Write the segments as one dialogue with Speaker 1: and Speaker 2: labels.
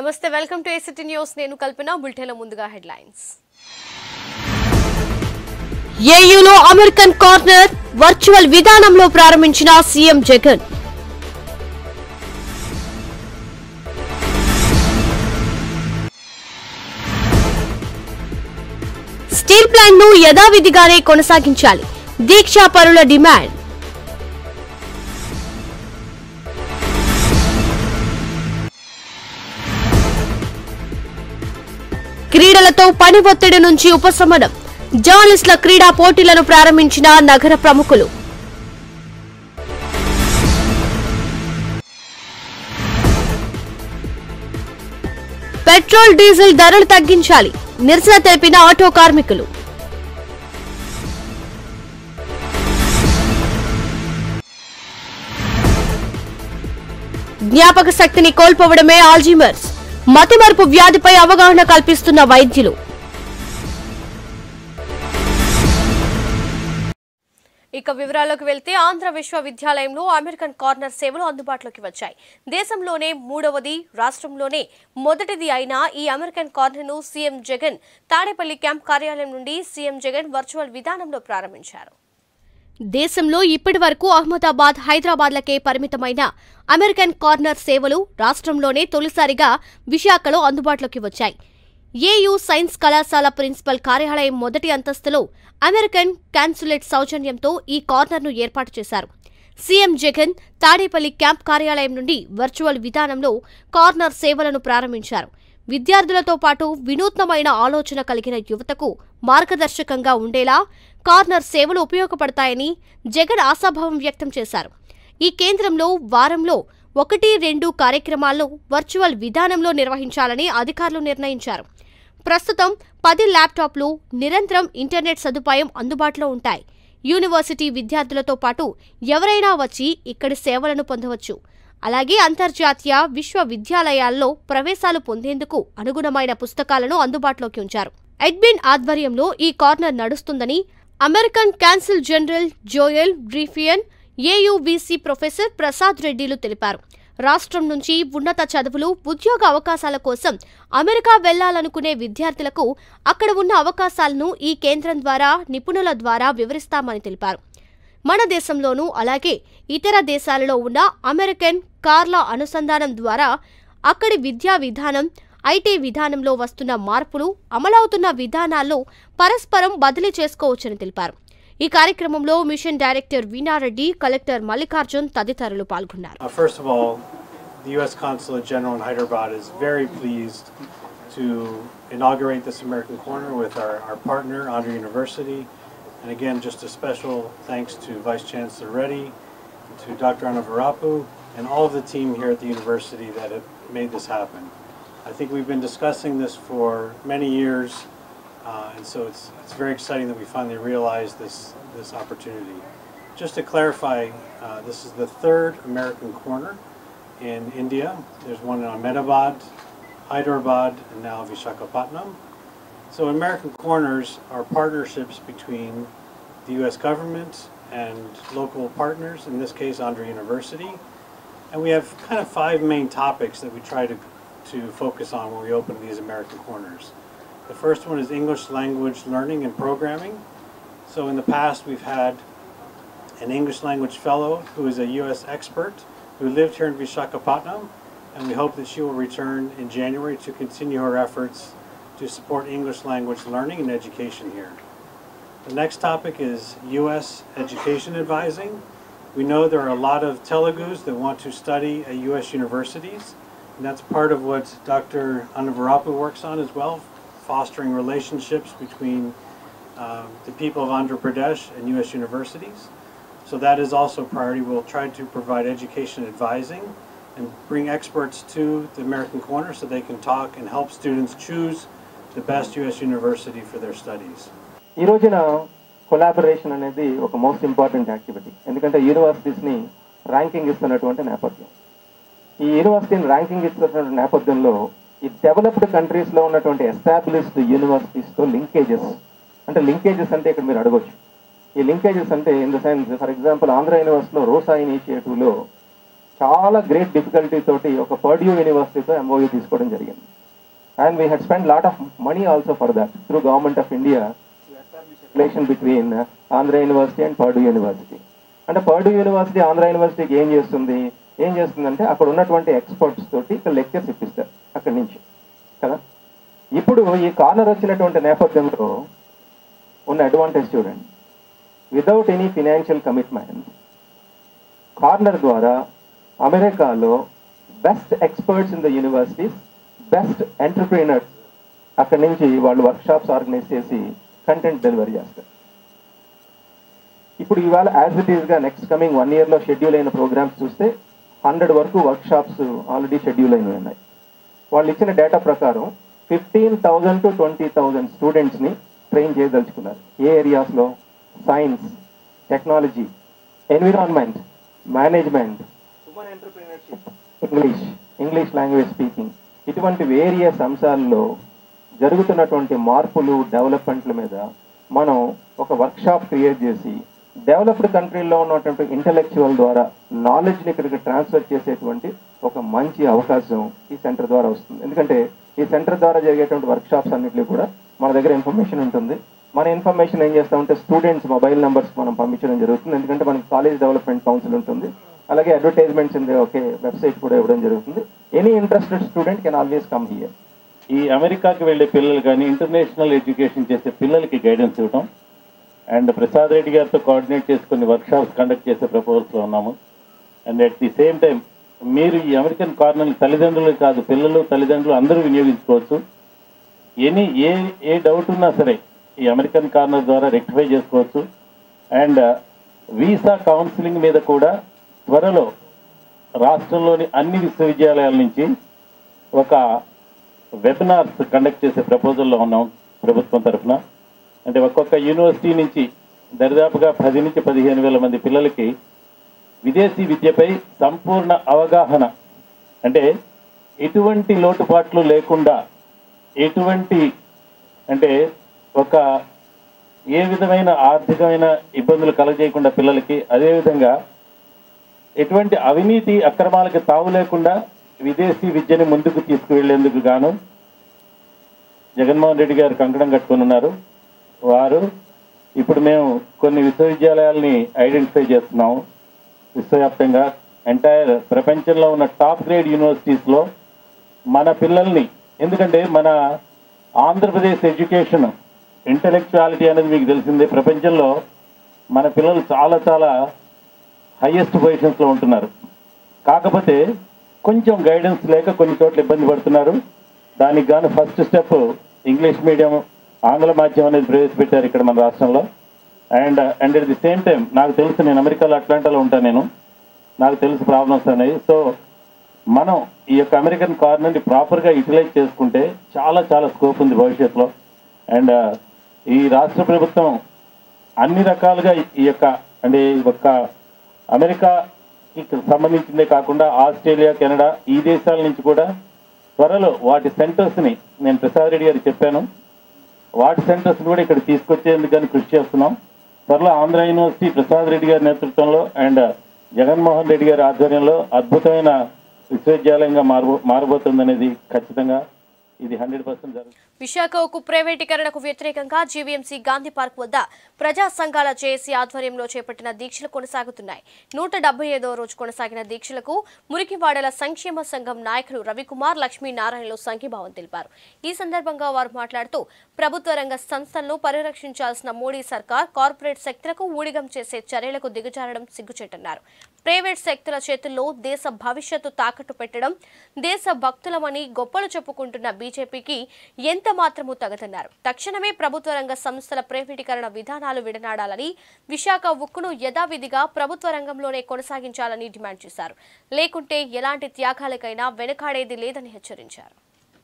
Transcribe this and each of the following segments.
Speaker 1: నమస్తే welcome to ACT news నేను కల్పన బులెటిన్ల ముందుగా హెడ్లైన్స్ ఏయూలో అమెరికన్ కార్నర్ వర్చువల్ విధానంలో ప్రారంభించిన సీఎం జగన్ స్టీల్ ప్లాంట్ ను యథావిధిగానే కొనసాగించాలి దీక్షాపరుల డిమాండ్ క్రీడలతో పని ఒత్తిడి నుంచి ఉపశమనం జర్నలిస్టుల క్రీడా పోటీలను ప్రారంభించిన నగర ప్రముఖులు పెట్రోల్ డీజిల్ ధరలు తగ్గించాలి నిరసన తెలిపిన ఆటో కార్మికులు జ్ఞాపక శక్తిని కోల్పోవడమే ఆల్జీమర్స్ మతిమరుపు వ్యాధిపై అవగాహన కల్పిస్తున్న వైద్యులు ఇక వివరాల్లోకి వెళ్తే ఆంధ్ర విశ్వవిద్యాలయంలో అమెరికన్ కార్నర్ సేవలు అందుబాటులోకి వచ్చాయి దేశంలోనే మూడవది రాష్ట్రంలోనే మొదటిది అయిన ఈ అమెరికన్ కార్నర్ ను సీఎం జగన్ తాడేపల్లి క్యాంప్ కార్యాలయం నుండి సీఎం జగన్ వర్చువల్ విధానంలో ప్రారంభించారు దేశంలో ఇప్పటి వరకు అహ్మదాబాద్ హైదరాబాద్లకే పరిమితమైన అమెరికన్ కార్నర్ సేవలు రాష్ట్రంలోనే తొలిసారిగా విశాఖలో అందుబాటులోకి వచ్చాయి ఏయూ సైన్స్ కళాశాల ప్రిన్సిపల్ కార్యాలయం మొదటి అంతస్తులో అమెరికన్ కాన్సులేట్ సౌజన్యంతో ఈ కార్నర్ను ఏర్పాటు చేశారు సీఎం జగన్ తాడేపల్లి క్యాంప్ కార్యాలయం నుండి వర్చువల్ విధానంలో కార్నర్ సేవలను ప్రారంభించారు విద్యార్థులతో పాటు వినూత్నమైన ఆలోచన కలిగిన యువతకు మార్గదర్శకంగా ఉండేలా కార్నర్ సేవలు ఉపయోగపడతాయని జగన్ ఆశాభావం వ్యక్తం చేశారు ఈ కేంద్రంలో వారంలో ఒకటి రెండు కార్యక్రమాలను వర్చువల్ విధానంలో నిర్వహించాలని అధికారులు నిర్ణయించారు ప్రస్తుతం పది ల్యాప్టాప్లు నిరంతరం ఇంటర్నెట్ సదుపాయం అందుబాటులో ఉంటాయి యూనివర్సిటీ విద్యార్థులతో పాటు ఎవరైనా వచ్చి ఇక్కడి సేవలను పొందవచ్చు అలాగే అంతర్జాతీయ విశ్వవిద్యాలయాల్లో ప్రవేశాలు పొందేందుకు అనుగుణమైన పుస్తకాలను అందుబాటులోకి ఉంచారు ఎడ్బిన్ ఆధ్వర్యంలో ఈ కార్నర్ నడుస్తుందని American consul general Joel Reifman AU VC professor Prasad రెడ్డిలు తెలిపారు రాష్ట్రం నుంచి ఉన్నత చదువులు ఉద్యోగ అవకాశాల కోసం అమెరికా వెళ్లాలనుకునే విద్యార్థులకు అక్కడ ఉన్న అవకాశాలను ఈ కేంద్రం ద్వారా నిపుణుల ద్వారా వివరిస్తామని తెలిపారు మన దేశంలోనూ అలాగే ఇతర దేశాలలో ఉన్న అమెరికన్ కార్ల అనుసంధానం ద్వారా అక్కడి విద్యా విధానం ఐటీ విధానంలో వస్తున్న మార్పులు అమలవుతున్న విధానాల్లో పరస్పరం బదిలీ చేసుకోవచ్చని తెలిపారు ఈ కార్యక్రమంలో mission director Veena Reddy collector Mallikarjun తదితరులు పాల్గొన్నారు
Speaker 2: Uh, First of all, the U.S. Consulate General in Hyderabad is very pleased to inaugurate this American Corner with our, our partner, Andre University. And again, just a special thanks to Vice Chancellor Reddy, to Dr. Anavarapu, and all of the team here at the university that have made this happen. I think we've been discussing this for many years, uh, and so it's, it's very exciting that we finally realized this, this opportunity. Just to clarify, uh, this is the third American corner in India. There's one in Ahmedabad, Hyderabad, and now Vishakhapatnam. So American corners are partnerships between the U.S. government and local partners, in this case, Andre University. And we have kind of five main topics that we try to, to focus on when we open these American corners. The first one is English language learning and programming. So in the past, we've had an English language fellow who is a U.S. expert who lived here in Vishakhapatnam, and we hope that she will return in January to continue her efforts to support English language learning and education here. The next topic is U.S. education advising. We know there are a lot of Telugus that want to study at U.S. universities, and that's part of what Dr. Anavarapu works on as well, fostering relationships between um, the people of Andhra Pradesh and U.S. universities. So that is also a priority. We'll try to provide education advising and bring experts to the American Corner so they can talk and help students choose the best U.S. university for their studies.
Speaker 3: ఈ రోజున collaboration అనేది ఒక most important activity ఎందుకంటే యూనివర్సిటీస్ని ranking ఇస్తున్నటువంటి నేపథ్యం ఈ యూనివర్సిటీని ranking ఇస్తున్నటువంటి నేపథ్యంలో ఈ డెవలప్డ్ కంట్రీస్లో ఉన్నటువంటి ఎస్టాబ్లిష్డ్ యూనివర్సిటీస్తో లింకేజెస్ అంటే లింకేజెస్ అంటే ఇక్కడ మీరు అడగొచ్చు ఈ లింకేజెస్ అంటే in the sense for example Andhra యూనివర్సిటీలో రోసా ఇనిషియేటివ్లో చాలా గ్రేట్ డిఫికల్టీ తోటి ఒక పర్డ్యూ యూనివర్సిటీతో ఎంఓయూ తీసుకోవడం జరిగింది and we had spend lot of money also for that through government of India relation between Andhra university and Purdue university అంటే Purdue university Andhra యూనివర్సిటీకి ఏం చేస్తుంది ఏం చేస్తుందంటే అక్కడ ఉన్నటువంటి ఎక్స్పర్ట్స్ తోటి ఇక్కడ లెక్చర్స్ ఇప్పిస్తారు అక్కడి నుంచి కదా ఇప్పుడు ఈ కార్నర్ వచ్చినటువంటి నేపథ్యంలో ఉన్న అడ్వాంటేజ్ చూడండి without any financial commitment corner ద్వారా అమెరికాలో best experts in the universities best entrepreneurs అక్కడి నుంచి వాళ్ళు వర్క్ షాప్స్ ఆర్గనైజ్ చేసి కంటెంట్ డెలివరీ చేస్తారు ఇప్పుడు ఇవాళ యాజ్ ఇట్ ఈస్ గా నెక్స్ట్ కమింగ్ వన్ ఇయర్ లో షెడ్యూల్ అయిన ప్రోగ్రామ్స్ చూస్తే హండ్రెడ్ వరకు వర్క్ షాప్స్ ఆల్రెడీ షెడ్యూల్ అయినవి ఉన్నాయి వాళ్ళు ఇచ్చిన డేటా ప్రకారం fifteen thousand to twenty thousand students ని ట్రైన్ చేయదలుచుకున్నారు ఏ ఏరియాస్ లో science technology environment management human entrepreneurship English English language speaking ఇటువంటి వేరియస్ అంశాల్లో జరుగుతున్నటువంటి మార్పులు డెవలప్మెంట్ల మీద మనం ఒక వర్క్ షాప్ క్రియేట్ చేసి డెవలప్డ్ కంట్రీల్లో ఉన్నటువంటి ఇంటలెక్చువల్ ద్వారా నాలెడ్జ్ని ఇక్కడికి ట్రాన్స్ఫర్ చేసేటువంటి ఒక మంచి అవకాశం ఈ సెంటర్ ద్వారా వస్తుంది ఎందుకంటే ఈ సెంటర్ ద్వారా జరిగేటువంటి వర్క్ షాప్స్ అన్నింటిలో కూడా మన దగ్గర ఇన్ఫర్మేషన్ ఉంటుంది మన ఇన్ఫర్మేషన్ ఏం చేస్తామంటే స్టూడెంట్స్ మొబైల్ నెంబర్స్ మనం పంపించడం జరుగుతుంది ఎందుకంటే మనకి కాలేజ్ డెవలప్మెంట్ కౌన్సిల్ ఉంటుంది అలాగే అడ్వర్టైజ్మెంట్స్ ఉంది ఒకే వెబ్సైట్ కూడా ఇవ్వడం జరుగుతుంది any interested student can always come here
Speaker 4: ఈ అమెరికాకి వెళ్ళే పిల్లలు కానీ ఇంటర్నేషనల్ ఎడ్యుకేషన్ చేసే పిల్లలకి గైడెన్స్ ఇవ్వడం అండ్ ప్రసాద్ రెడ్డి గారితో కోఆర్డినేట్ చేసి కొన్ని వర్క్షాప్స్ కండక్ట్ చేసే ప్రపోజల్స్లో ఉన్నాము and at the same time మీరు ఈ అమెరికన్ కార్నర్ తల్లిదండ్రులు కాదు పిల్లలు తల్లిదండ్రులు అందరూ వినియోగించుకోవచ్చు ఎనీ ఏ ఏ డౌట్ ఉన్నా సరే ఈ అమెరికన్ కార్నర్ ద్వారా రెక్టిఫై చేసుకోవచ్చు అండ్ వీసా కౌన్సిలింగ్ మీద కూడా త్వరలో రాష్ట్రంలోని అన్ని విశ్వవిద్యాలయాల నుంచి ఒక వెబినార్స్ కండక్ట్ చేసే ప్రపోజల్లో ఉన్నాం ప్రభుత్వం తరఫున అంటే ఒక్కొక్క యూనివర్సిటీ నుంచి దరిదాపుగా పది నుంచి పదిహేను వేల మంది పిల్లలకి విదేశీ విద్యపై సంపూర్ణ అవగాహన అంటే ఎటువంటి లోటుపాట్లు లేకుండా ఎటువంటి అంటే ఒక ఏ విధమైన ఆర్థికమైన ఇబ్బందులు కలగజేయకుండా పిల్లలకి అదేవిధంగా ఎటువంటి అవినీతి అక్రమాలకి తావు లేకుండా విదేశీ విద్యని ముందుకు తీసుకువెళ్లేందుకు గాను జగన్మోహన్ రెడ్డి గారు కంకణం కట్టుకుని ఉన్నారు వారు ఇప్పుడు మేము కొన్ని విశ్వవిద్యాలయాల్ని ఐడెంటిఫై చేస్తున్నాము విశ్వవ్యాప్తంగా ఎంటైర్ ప్రపంచంలో ఉన్న టాప్ గ్రేడ్ యూనివర్సిటీస్లో మన పిల్లల్ని ఎందుకంటే మన ఆంధ్రప్రదేశ్ ఎడ్యుకేషన్ ఇంటలెక్చువాలిటీ అనేది మీకు తెలిసిందే ప్రపంచంలో మన పిల్లలు చాలా చాలా హైయెస్ట్ పొజిషన్స్లో ఉంటున్నారు కాకపోతే కొంచెం గైడెన్స్ లేక కొన్ని చోట్ల ఇబ్బంది పడుతున్నారు దానికి గాను ఫస్ట్ స్టెప్ ఇంగ్లీష్ మీడియం ఆంగ్ల మాధ్యమం అనేది ప్రవేశపెట్టారు ఇక్కడ మన రాష్ట్రంలో and and at the same time నాకు తెలుసు నేను అమెరికాలో అట్లాంటాలో ఉంటాను నేను నాకు తెలుసు ప్రాబ్లమ్స్ అనేవి సో మనం ఈ యొక్క అమెరికన్ కార్నర్ని ప్రాపర్గా యూటిలైజ్ చేసుకుంటే చాలా చాలా స్కోప్ ఉంది భవిష్యత్తులో అండ్ ఈ రాష్ట్ర ప్రభుత్వం అన్ని రకాలుగా ఈ యొక్క అంటే ఈ యొక్క అమెరికాకి సంబంధించిందే కాకుండా ఆస్ట్రేలియా కెనడా ఈ దేశాల నుంచి కూడా త్వరలో వాటి సెంటర్స్ని నేను ప్రసాద్ రెడ్డి గారికి చెప్పాను వాటి సెంటర్స్ కూడా ఇక్కడ తీసుకొచ్చేందుకని కృషి చేస్తున్నాం త్వరలో ఆంధ్ర యూనివర్సిటీ ప్రసాద్ రెడ్డి గారి నేతృత్వంలో అండ్ జగన్మోహన్ రెడ్డి గారి ఆధ్వర్యంలో అద్భుతమైన విశ్వవిద్యాలయంగా మారబో మారబోతుందనేది ఖచ్చితంగా ఇది హండ్రెడ్ పర్సెంట్ జరుగుతుంది
Speaker 1: విశాఖ ఉక్కు ప్రైవేటీకరణకు వ్యతిరేకంగా జీవీఎంసీ గాంధీ పార్క్ వద్ద ప్రజా సంఘాల జేఏసీ ఆధ్వర్యంలో చేపట్టిన దీక్షలు కొనసాగుతున్నాయి నూట డెబ్బై ఐదో రోజు కొనసాగిన దీక్షలకు మురికివాడల సంక్షేమ సంఘం నాయకులు రవికుమార్ లక్ష్మీనారాయణలు సంఘీభావం తెలిపారు ఈ సందర్భంగా వారు మాట్లాడుతూ ప్రభుత్వ రంగ సంస్థలను పరిరక్షించాల్సిన మోడీ సర్కార్ కార్పొరేట్ శక్తులకు ఊడిగం చేసే చర్యలకు దిగజారడం సిగ్గుచేటన్నారు ప్రైవేట్ శక్తుల చేతుల్లో దేశ భవిష్యత్తు తాకట్టు పెట్టడం దేశ భక్తులమని గొప్పలు చెప్పుకుంటున్న బీజేపీకి ఎంత మాత్రమూ తగదన్నారు తక్షణమే ప్రభుత్వ రంగ సంస్థల ప్రైవేటీకరణ విధానాలు విడనాడాలని విశాఖ ఉక్కును యథావిధిగా ప్రభుత్వ రంగంలోనే కొనసాగించాలని డిమాండ్ చేశారు లేకుంటే ఎలాంటి త్యాగాలకైనా వెనుకాడేది లేదని హెచ్చరించారు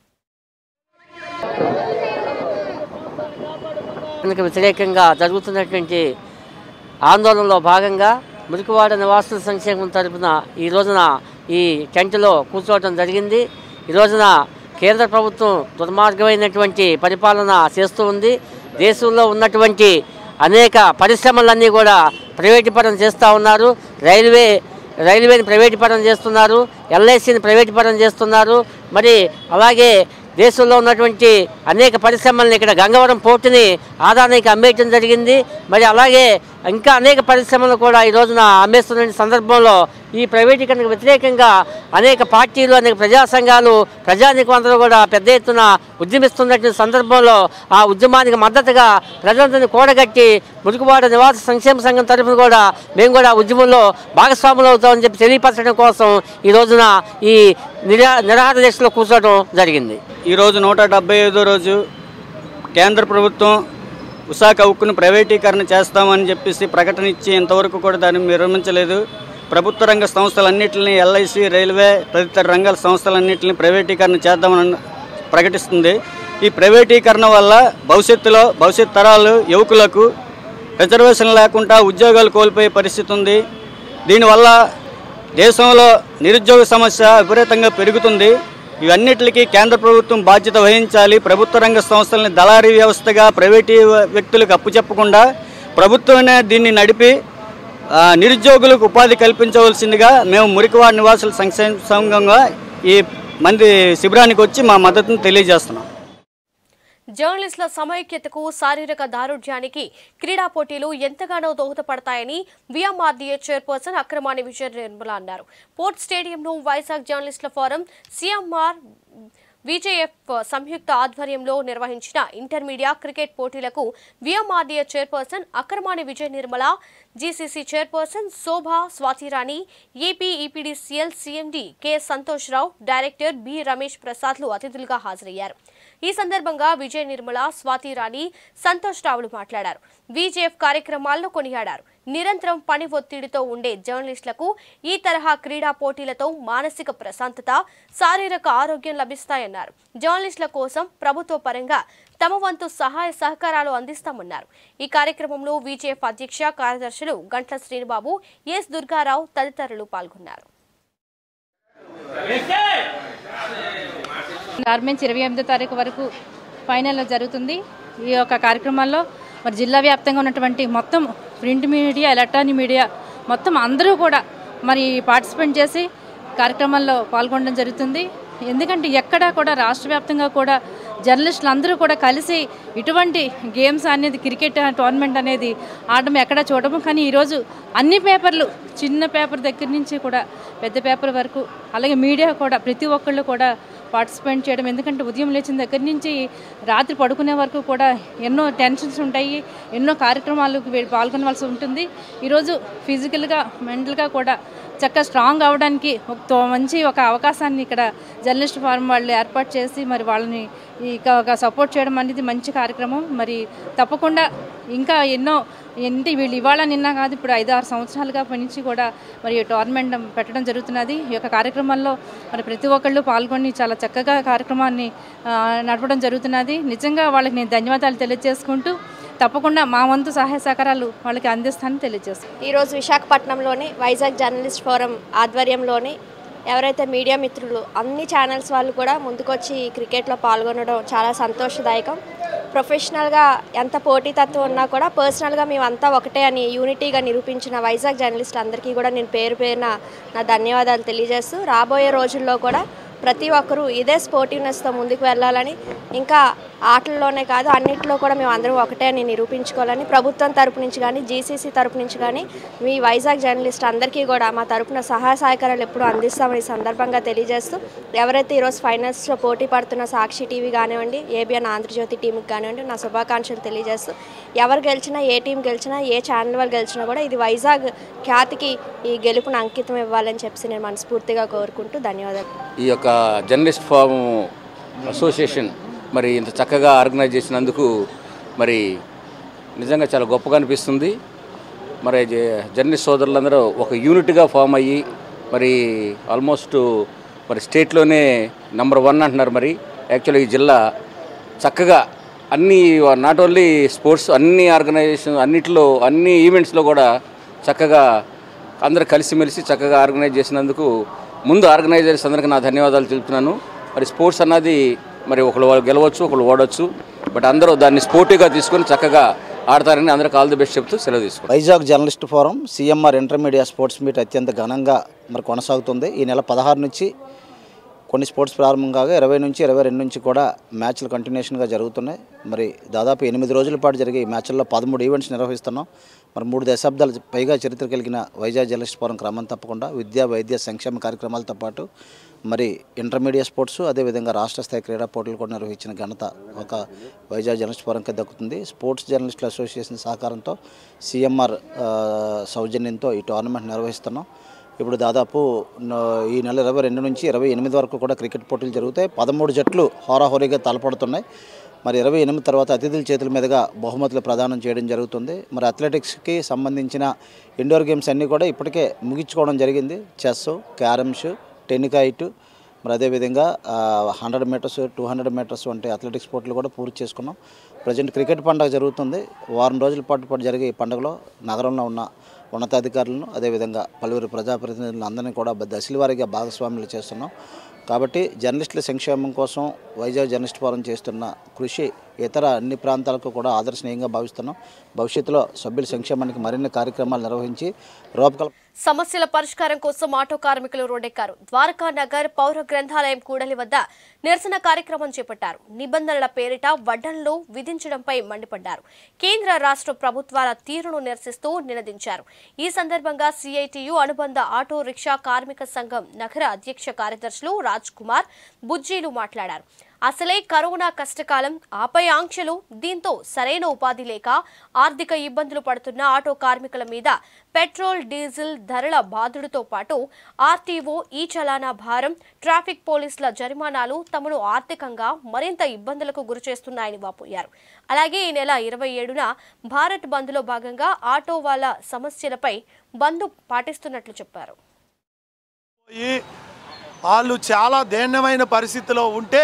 Speaker 5: దానికి వ్యతిరేకంగా జరుగుతున్నటువంటి ఆందోళనలో భాగంగా మురికివాడ నివాసుల సంక్షేమం తరపున ఈ రోజున ఈ టెంట్లో కూర్చోవడం జరిగింది ఈ రోజున కేంద్ర ప్రభుత్వం దుర్మార్గమైనటువంటి పరిపాలన చేస్తూ ఉంది దేశంలో ఉన్నటువంటి అనేక పరిశ్రమలన్నీ కూడా ప్రైవేటీకరణ చేస్తూ ఉన్నారు రైల్వే రైల్వేని ప్రైవేటీకరణ చేస్తున్నారు ఎల్ఐసిని ప్రైవేటీకరణ చేస్తున్నారు మరి అలాగే దేశంలో ఉన్నటువంటి అనేక పరిశ్రమలను ఇక్కడ గంగవరం పోర్టుని ఆదాయానికి అమ్మేయటం జరిగింది మరి అలాగే ఇంకా అనేక పరిశ్రమలు కూడా ఈ రోజున అమ్మేస్తున్న సందర్భంలో ఈ ప్రైవేటీకరణకు వ్యతిరేకంగా అనేక పార్టీలు అనేక ప్రజా సంఘాలు ప్రజానికం అందరూ కూడా పెద్ద ఎత్తున ఉద్యమిస్తున్నటువంటి సందర్భంలో ఆ ఉద్యమానికి మద్దతుగా ప్రజలందరినీ కూడగట్టి మురుగువాడ నివాస సంక్షేమ సంఘం తరఫున కూడా మేము కూడా ఉద్యమంలో భాగస్వాములు అవుతామని చెప్పి తెలియపరచడం కోసం ఈ రోజున ఈ నిరా నిరాహార దీక్షలో కూర్చోవడం జరిగింది
Speaker 6: ఈరోజు నూట డెబ్బై ఐదో రోజు కేంద్ర ప్రభుత్వం విశాఖ ఉక్కును ప్రైవేటీకరణ చేస్తామని చెప్పేసి ప్రకటన ఇచ్చి ఇంతవరకు కూడా దాన్ని విరమించలేదు ప్రభుత్వ రంగ సంస్థలన్నింటినీ ఎల్ఐసి రైల్వే తదితర రంగాల సంస్థలన్నింటినీ ప్రైవేటీకరణ చేద్దామని ప్రకటిస్తుంది ఈ ప్రైవేటీకరణ వల్ల భవిష్యత్తులో భవిష్యత్ తరాలు యువకులకు రిజర్వేషన్ లేకుండా ఉద్యోగాలు కోల్పోయే పరిస్థితి ఉంది దీనివల్ల దేశంలో నిరుద్యోగ సమస్య విపరీతంగా పెరుగుతుంది ఇవన్నిటికీ కేంద్ర ప్రభుత్వం బాధ్యత వహించాలి ప్రభుత్వ రంగ సంస్థలని దళారీ వ్యవస్థగా ప్రైవేటీ వ్యక్తులకు అప్పుచెప్పకుండా ప్రభుత్వమే దీన్ని నడిపి ఆ, నిరుద్యోగులకు ఉపాధి కల్పించవలసిందిగా మేము మురికివాడ నివాసుల సంక్షేమ సంఘంగా ఈ మంది శిబిరానికి వచ్చి మా మద్దతును తెలియజేస్తున్నాం
Speaker 1: జర్నలిస్టుల సమైక్యతకు శారీరక దారుఢ్యానికి క్రీడా పోటీలు ఎంతగానో దోహదపడతాయని విఎంఆర్డీఏ చైర్పర్సన్ అక్రమాణి విజయ నిర్మల అన్నారు పోర్ట్ స్టేడియంను వైజాగ్ జర్నలిస్టుల ఫోరం సిఎంఆర్ విజేఎఫ్ సంయుక్త ఆధ్వర్యంలో నిర్వహించిన ఇంటర్మీడియా క్రికెట్ పోటీలకు VMRDA chairperson Akramani Vijaya Nirmala GCC chairperson Shobha Swathirani AP EPDCL CMD K Santosh Rao director B Ramesh ప్రసాద్లు అతిథులుగా హాజరయ్యారు ఈ సందర్భంగా విజయ నిర్మల స్వాతి రాణి సంతోష్ రావులు మాట్లాడారు విజేఎఫ్ కార్యక్రమాలను కొనియాడారు నిరంతరం పని ఒత్తిడితో ఉండే జర్నలిస్టులకు ఈ తరహా క్రీడా పోటీలతో మానసిక ప్రశాంతత శారీరక ఆరోగ్యం లభిస్తాయన్నారు జర్నలిస్టుల కోసం ప్రభుత్వ పరంగా తమ వంతు సహాయ సహకారాలు అందిస్తామన్నారు ఈ కార్యక్రమంలో విజేఎఫ్ అధ్యక్ష కార్యదర్శులు గంట్ల శ్రీనిబాబు ఎస్ దుర్గారావు తదితరులు పాల్గొన్నారు
Speaker 7: గార్మెంట్స్ ఇరవై ఎనిమిదో తారీఖు వరకు ఫైనల్ జరుగుతుంది ఈ యొక్క కార్యక్రమాల్లో మరి జిల్లా వ్యాప్తంగా ఉన్నటువంటి మొత్తం ప్రింట్ మీడియా ఎలక్ట్రానిక్ మీడియా మొత్తం అందరూ కూడా మరి పార్టిసిపేట్ చేసి కార్యక్రమాల్లో పాల్గొనడం జరుగుతుంది ఎందుకంటే ఎక్కడా కూడా రాష్ట్ర వ్యాప్తంగా కూడా జర్నలిస్టులు అందరూ కూడా కలిసి ఇటువంటి గేమ్స్ అనేది క్రికెట్ టోర్నమెంట్ అనేది ఆడడం ఎక్కడా చూడము కానీ ఈరోజు అన్ని పేపర్లు చిన్న పేపర్ దగ్గర నుంచి కూడా పెద్ద పేపర్ వరకు అలాగే మీడియా కూడా ప్రతి ఒక్కళ్ళు కూడా పార్టిసిపేట్ చేయడం ఎందుకంటే ఉదయం లేచిన దగ్గర నుంచి రాత్రి పడుకునే వరకు కూడా ఎన్నో టెన్షన్స్ ఉంటాయి ఎన్నో కార్యక్రమాలకు వే- పాల్గొనవలసి ఉంటుంది ఈరోజు ఫిజికల్గా మెంటల్గా కూడా చక్కగా స్ట్రాంగ్ అవ్వడానికి ఒక తో- మంచి ఒక అవకాశాన్ని ఇక్కడ జర్నలిస్ట్ ఫారం వాళ్ళు ఏర్పాటు చేసి మరి వాళ్ళని ఇక ఒక సపోర్ట్ చేయడం అనేది మంచి కార్యక్రమం మరి తప్పకుండా ఇంకా ఎన్నో ఏంటి వీళ్ళు ఇవాళ నిన్న కాదు ఇప్పుడు ఐదు ఆరు సంవత్సరాలుగా నుంచి కూడా మరి ఈ టోర్నమెంట్ పెట్టడం జరుగుతున్నది ఈ యొక్క కార్యక్రమంలో మరి ప్రతి ఒక్కళ్ళు పాల్గొని చాలా చక్కగా కార్యక్రమాన్ని ఆ, నడపడం జరుగుతున్నది నిజంగా వాళ్ళకి నేను ధన్యవాదాలు తెలియజేసుకుంటూ తప్పకుండా మా వంతు సహాయ సహకారాలు వాళ్ళకి అందిస్తానని తెలియజేస్తాను
Speaker 8: ఈరోజు విశాఖపట్నంలోని వైజాగ్ జర్నలిస్ట్ ఫోరం ఆధ్వర్యంలోని ఎవరైతే మీడియా మిత్రులు అన్ని ఛానల్స్ వాళ్ళు కూడా ముందుకొచ్చి ఈ క్రికెట్లో పాల్గొనడం చాలా సంతోషదాయకం ప్రొఫెషనల్గా ఎంత పోటీతత్వం ఉన్నా కూడా పర్సనల్గా మేమంతా ఒకటే అని యూనిటీగా నిరూపించిన వైజాగ్ జర్నలిస్ట్ అందరికీ కూడా నేను పేరు పేరున నా ధన్యవాదాలు తెలియజేస్తూ రాబోయే రోజుల్లో కూడా ప్రతి ఒక్కరూ ఇదే స్పోర్టివ్నెస్తో ముందుకు వెళ్ళాలని ఇంకా ఆటల్లోనే కాదు అన్నింటిలో కూడా మేము అందరం ఒకటే అని నిరూపించుకోవాలని ప్రభుత్వం తరపు నుంచి కానీ జీసీసీ తరపు నుంచి కానీ మీ వైజాగ్ జర్నలిస్ట్ అందరికీ కూడా మా తరపున సహాయ సహకారాలు ఎప్పుడూ అందిస్తామని ఈ సందర్భంగా తెలియజేస్తూ ఎవరైతే ఈరోజు ఫైనల్స్లో పోటీ పడుతున్న సాక్షి టీవీ కానివ్వండి ఏబిఎన్ ఆంధ్రజ్యోతి టీంకి కానివ్వండి నా శుభాకాంక్షలు తెలియజేస్తూ ఎవరు గెలిచినా ఏ టీం గెలిచినా ఏ ఛానల్ వాళ్ళు గెలిచినా కూడా ఇది వైజాగ్ ఖ్యాతికి ఈ గెలుపును అంకితం ఇవ్వాలని చెప్పి నేను మనస్ఫూర్తిగా కోరుకుంటూ ధన్యవాదాలు
Speaker 9: ఈ యొక్క జర్నలిస్ట్ ఫారం అసోసియేషన్ మరి ఇంత చక్కగా ఆర్గనైజ్ చేసినందుకు మరి నిజంగా చాలా గొప్పగా అనిపిస్తుంది మరి జ- జర్నలిస్ట్ సోదరులందరూ ఒక యూనిట్గా ఫామ్ అయ్యి మరి ఆల్మోస్ట్ మరి స్టేట్లోనే నంబర్ వన్ అంటున్నారు మరి యాక్చువల్లీ ఈ జిల్లా చక్కగా అన్ని నాట్ ఓన్లీ స్పోర్ట్స్ అన్ని ఆర్గనైజేషన్ అన్నిటిలో అన్ని ఈవెంట్స్లో కూడా చక్కగా అందరు కలిసిమెలిసి చక్కగా ఆర్గనైజ్ చేసినందుకు ముందు ఆర్గనైజర్స్ అందరికీ నా ధన్యవాదాలు తెలుపుతున్నాను మరి స్పోర్ట్స్ అన్నది మరి ఒకళ్ళు వాళ్ళు గెలవచ్చు ఒకళ్ళు ఓడవచ్చు బట్ అందరూ దాన్ని స్పోర్టివ్గా తీసుకొని చక్కగా ఆడతారని అందరికి ఆల్ ది బెస్ట్ చెప్తూ సెలవు తీసుకుంటాం
Speaker 10: Vizag journalist forum CMR intermediate sports meet అత్యంత ఘనంగా మరి కొనసాగుతుంది ఈ నెల పదహారు నుంచి కొన్ని స్పోర్ట్స్ ప్రారంభం కాగా ఇరవై నుంచి ఇరవై రెండు నుంచి కూడా మ్యాచ్లు కంటిన్యూషన్గా జరుగుతున్నాయి మరి దాదాపు ఎనిమిది రోజుల పాటు జరిగే ఈ మ్యాచ్ల్లో పదమూడు ఈవెంట్స్ నిర్వహిస్తున్నాం మరి మూడు దశాబ్దాల పైగా చరిత్ర కలిగిన వైజాగ్ జర్నలిస్ట్ ఫోరం క్రమం తప్పకుండా విద్యా వైద్య సంక్షేమ కార్యక్రమాలతో పాటు మరి ఇంటర్మీడియట్ స్పోర్ట్స్ అదేవిధంగా రాష్ట్ర స్థాయి క్రీడా పోటీలు కూడా నిర్వహించిన ఘనత ఒక వైజాగ్ జర్నలిస్ట్ ఫోరంకి దక్కుతుంది స్పోర్ట్స్ జర్నలిస్టుల అసోసియేషన్ సహకారంతో సిఎంఆర్ సౌజన్యంతో ఈ టోర్నమెంట్ నిర్వహిస్తున్నాం ఇప్పుడు దాదాపు న- ఈ నెల ఇరవై రెండు నుంచి ఇరవై ఎనిమిది వరకు కూడా క్రికెట్ పోటీలు జరుగుతాయి పదమూడు జట్లు హోరాహోరీగా తలపడుతున్నాయి మరి ఇరవై ఎనిమిది తర్వాత అతిథుల చేతుల మీదుగా బహుమతులు ప్రదానం చేయడం జరుగుతుంది మరి అథ్లెటిక్స్కి సంబంధించిన ఇండోర్ గేమ్స్ అన్నీ కూడా ఇప్పటికే ముగించుకోవడం జరిగింది చెస్ క్యారమ్స్ టెన్నికాయిట్ మరి అదేవిధంగా hundred metres two hundred metres వంటి అథ్లెటిక్స్ పోటీలు కూడా పూర్తి చేసుకున్నాం ప్రజెంట్ క్రికెట్ పండుగ జరుగుతుంది వారం రోజుల పాటు పాటు జరిగే ఈ పండుగలో నగరంలో ఉన్న ఉన్నతాధికారులను అదేవిధంగా పలువురు ప్రజాప్రతినిధులను అందరినీ కూడా దశల వారీగా భాగస్వాములు చేస్తున్నాం కాబట్టి జర్నలిస్టుల సంక్షేమం కోసం వైజాగ్ జర్నలిస్ట్ ఫోరం చేస్తున్న కృషి ఇతర అన్ని ప్రాంతాలకు కూడా ఆదర్శనీయంగా భావిస్తున్నాం భవిష్యత్తులో సభ్యుల సంక్షేమానికి మరిన్ని కార్యక్రమాలు నిర్వహించి రూపకల్ప
Speaker 1: సమస్యల పరిష్కారం కోసం ఆటో కార్మికులు రోడ్డెక్కారు ద్వారకా నగర్ పౌర గ్రంథాలయం కూడలి వద్ద నిరసన కార్యక్రమం చేపట్టారు నిబంధనల పేరిట వడ్డనలు విధించడంపై మండిపడ్డారు కేంద్ర రాష్ట్ర ప్రభుత్వాల తీరును నిరసిస్తూ నినదించారు ఈ సందర్భంగా సిఐటియు అనుబంధ ఆటో రిక్షా కార్మిక సంఘం నగర అధ్యక్ష కార్యదర్శులు రాజ్ కుమార్ బుజ్జీలు మాట్లాడారు అసలే కరోనా కష్టకాలం ఆపై ఆంక్షలు దీంతో సరైన ఉపాధి లేక ఆర్థిక ఇబ్బందులు పడుతున్న ఆటో కార్మికుల మీద పెట్రోల్ డీజిల్ ధరల బాధుడితో పాటు ఆర్టీఓ ఈ చలానా భారం ట్రాఫిక్ పోలీసుల జరిమానాలు తమను ఆర్థికంగా మరింత ఇబ్బందులకు గురిచేస్తున్నాయని వాపోయారు అలాగే ఈ నెల ఇరవై ఏడున భారత్ బంద్లో భాగంగా ఆటో వాళ్ళ సమస్యలపై బంద్ పాటిస్తున్నట్లు చెప్పారు
Speaker 11: పోయి వాళ్ళు చాలా దైన్యమైన పరిస్థితిలో ఉంటే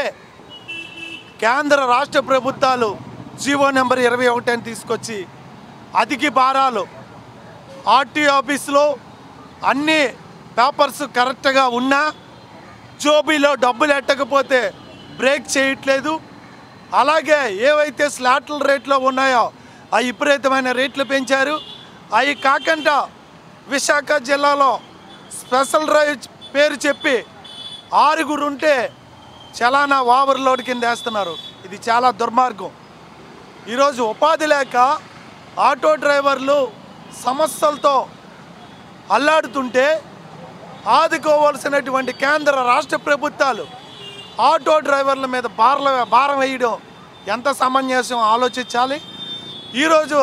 Speaker 11: కేంద్ర రాష్ట్ర ప్రభుత్వాలు జీవో నెంబర్ ఇరవై ఒకటి అని తీసుకొచ్చి అధిక భారాలు ఆర్టీఓ ఆఫీస్లో అన్ని పేపర్స్ కరెక్ట్గా ఉన్నా జోబీలో డబ్బులు ఎట్టకపోతే బ్రేక్ చేయట్లేదు అలాగే ఏవైతే స్లాట్ల రేట్లో ఉన్నాయో అవి విపరీతమైన రేట్లు పెంచారు అవి కాకుండా విశాఖ జిల్లాలో స్పెషల్ డ్రైవ్ పేరు చెప్పి ఆరుగురు ఉంటే చలానా ఓవర్లోడ్ కింద వేస్తున్నారు ఇది చాలా దుర్మార్గం ఈరోజు ఉపాధి లేక ఆటో డ్రైవర్లు సమస్యలతో అల్లాడుతుంటే ఆదుకోవాల్సినటువంటి కేంద్ర రాష్ట్ర ప్రభుత్వాలు ఆటో డ్రైవర్ల మీద భారల భారం వేయడం ఎంత సమంజసం ఆలోచించాలి ఈరోజు